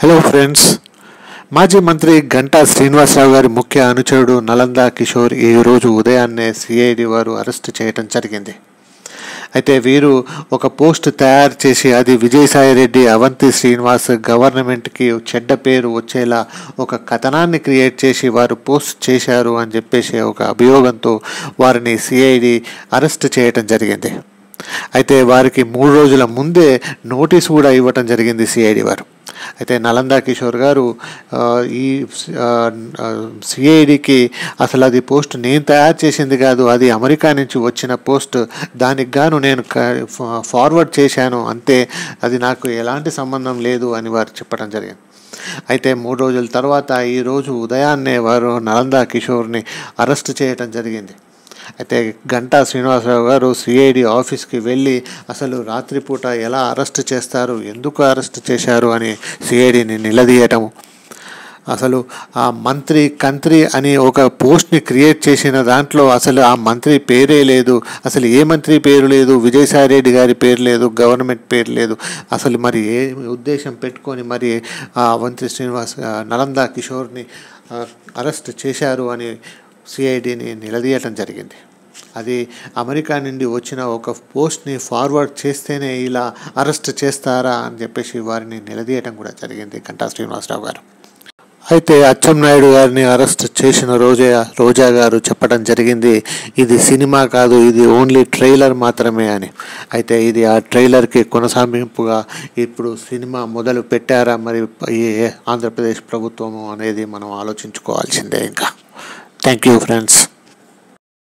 hello friends మాజీ మంత్రి గంటా శ్రీనివాసరావు గారి ముఖ్య అనుచరుడు నలంద కిషోర్ ఈ రోజు ఉదయాన్నే సిఐడి వారు అరెస్ట్ చేయడం జరిగింది అయితే వీరు ఒక పోస్ట్ తయారు చేసి అది విజయసాయిరెడ్డి అవంతి శ్రీనివాస్ గవర్నమెంట్కి చెడ్డ పేరు వచ్చేలా ఒక కథనాన్ని క్రియేట్ చేసి వారు పోస్ట్ చేశారు అని చెప్పేసి ఒక అభియోగంతో వారిని సిఐడి అరెస్ట్ చేయటం జరిగింది అయితే వారికి మూడు రోజుల ముందే నోటీస్ కూడా ఇవ్వటం జరిగింది సిఐడి వారు అయితే నలందా కిషోర్ గారు ఆ, ఈ సిఐడికి అసలు అది పోస్ట్ నేను తయారు చేసింది కాదు అది అమెరికా నుంచి వచ్చిన పోస్ట్ దానికి గాను నేను క- ఫా- ఫార్వర్డ్ చేశాను అంతే అది నాకు ఎలాంటి సంబంధం లేదు అని వారు చెప్పడం జరిగింది అయితే మూడు రోజుల తర్వాత ఈరోజు ఉదయాన్నే వారు నలందా కిషోర్ని అరెస్ట్ చేయడం జరిగింది అయితే గంటా శ్రీనివాసరావు గారు సిఐడి ఆఫీస్కి వెళ్ళి అసలు రాత్రిపూట ఎలా అరెస్ట్ చేస్తారు ఎందుకు అరెస్ట్ చేశారు అని సిఐడిని నిలదీయటము అసలు ఆ మంత్రి కంత్రి అని ఒక పోస్ట్ని క్రియేట్ చేసిన దాంట్లో అసలు ఆ మంత్రి పేరే లేదు అసలు ఏ మంత్రి పేరు లేదు విజయసాయిరెడ్డి గారి పేరు లేదు గవర్నమెంట్ పేరు లేదు అసలు మరి ఏ ఉద్దేశం పెట్టుకొని మరి ఆ మంత్రి శ్రీనివాస్ ఆ నలందా కిషోర్ని ఆ, అరెస్ట్ చేశారు అని సిఐడిని నిలదీయటం జరిగింది అది అమెరికా నుండి వచ్చిన ఒక పోస్ట్ని ఫార్వర్డ్ చేస్తేనే ఇలా అరెస్ట్ చేస్తారా అని చెప్పేసి వారిని నిలదీయటం కూడా జరిగింది గంటా శ్రీనివాసరావు గారు అయితే అచ్చెన్నాయుడు గారిని అరెస్ట్ చేసిన రోజే రోజా గారు చెప్పడం జరిగింది ఇది సినిమా కాదు ఇది ఓన్లీ ట్రైలర్ మాత్రమే అని అయితే ఇది ఆ ట్రైలర్కి కొనసాగింపుగా ఇప్పుడు సినిమా మొదలు పెట్టారా మరి ఈ ఆంధ్రప్రదేశ్ ప్రభుత్వము అనేది మనం ఆలోచించుకోవాల్సిందే ఇంకా థ్యాంక్ యూ ఫ్రెండ్స్